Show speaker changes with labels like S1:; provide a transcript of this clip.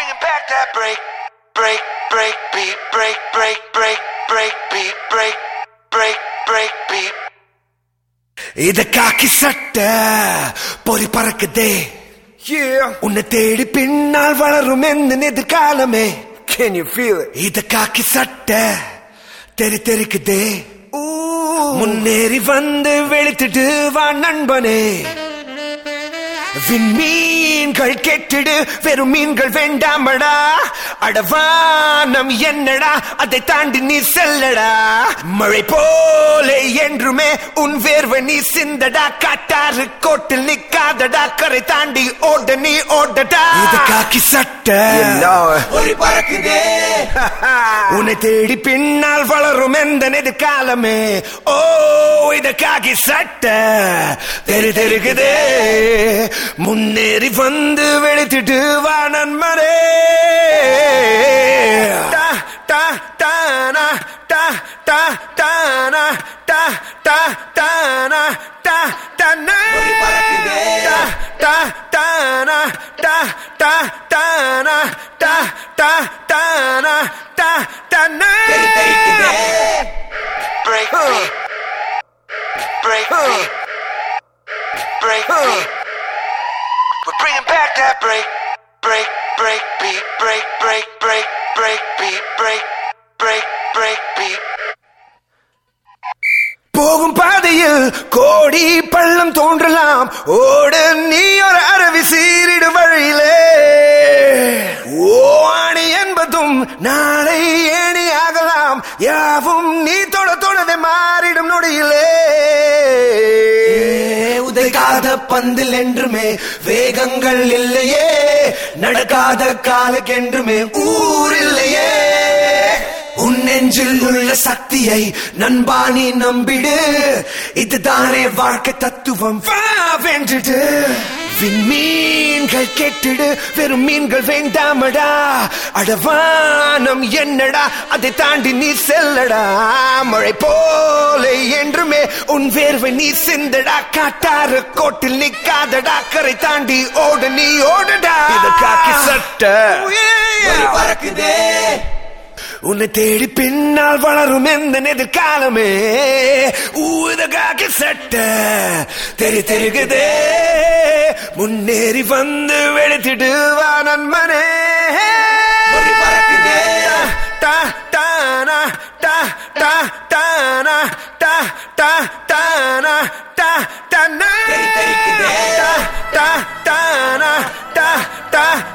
S1: bringing back that break, break, break beat, break, break, break, break beat, break, break, break beat.
S2: இத காக்கி சட்ட பொறி பறக்குதே
S3: Yeah,
S2: உன்னை தேடி பின்னால் வளரும் எந்த எதிர்காலமே
S3: can you feel it?
S2: இத காக்கி சட்ட தெரி தெரிக்குதே
S3: Ooh,
S2: முன்னேறி வந்து வெளுத்துட்டு வா நண்பனே விண்மீன்கள் கெட்டிடு வெறும் மீன்கள் வேண்டாமடா அடவானம் என்னடா அதை தாண்டி நீ செல்லடா மழை போல என்றுமே உன் வேர்வை நீ சிந்தடா காட்டாறு கோட்டில் நிக்காதடா கரை தாண்டி ஓட நீ ஓடடா இது காக்கி சட்ட
S3: you know it.
S2: ஒரு பறக்குதே உன்னை தேடி பின்னால் வளரும் எந்த எதிர்காலமே ஓ இத காக்கி சட்ட தெரு தெருக்குதே முன்னேறி வந்து வெளுத்துட்டு வா நண்பரே டா, டா, டானா, டா, டா, டானா, டா, டா, டானா, டா, டானா. டா, டா, டானா, டா, டா, டானா, டா, டா, டானா, டா, டானா.
S1: Break beat, break beat, break beat. We're bringing back that break, break, break beat, break, break, break, break beat, break, break, break beat.
S2: போகும் பாதையில் கோடி பள்ளம் தோன்றலாம் ஓடு நீ ஒரு அருவி சீரிடு வழியிலே ஓ ஆணி என்பதும் நாளை ஏணி ஆகலாம் யாவும் நீ தொட தொடவே மாறிடும் நொடியிலே உதைக்காத பந்தில் என்றுமே வேகங்கள் இல்லையே நடக்காத காலுக்கென்றுமே ஊர் இல்லையே உன் நெஞ்சில் உள்ள சக்தியை நண்பா நீ நம்பிடு இதுதானே வாழ்க்கை தத்துவம் வா வென்றுடு விண்மீன்கள் கெட்டிடு வெறும் மீன்கள் வேண்டாமடா அடவானம் என்னடா அதை தாண்டி நீ செல்லடா மழை போல என்றுமே உன் வேர்வை நீ சிந்தடா காட்டாறு கோட்டில் நிக்காதடா கரை தாண்டி ஓட நீ ஓடடா இதற்காக்கி சட்ட
S3: ஒரு பறக்குதே.
S2: உன்னை தேடி பின்னால் வளரும் எந்த எதிர்காலமே ஊதகாக்கி சட்ட தெரி தெருகுதே முன்னேறி வந்து வெளுத்திடு வா நண்பனே
S3: ஒரு பறக்குதே.
S2: டா, டானா, டா, டா, டானா, டா, டா, டானா, டா, டானா.
S3: தெரி தெறிக்குதே.
S2: டா, டா, டானா, டா, டா,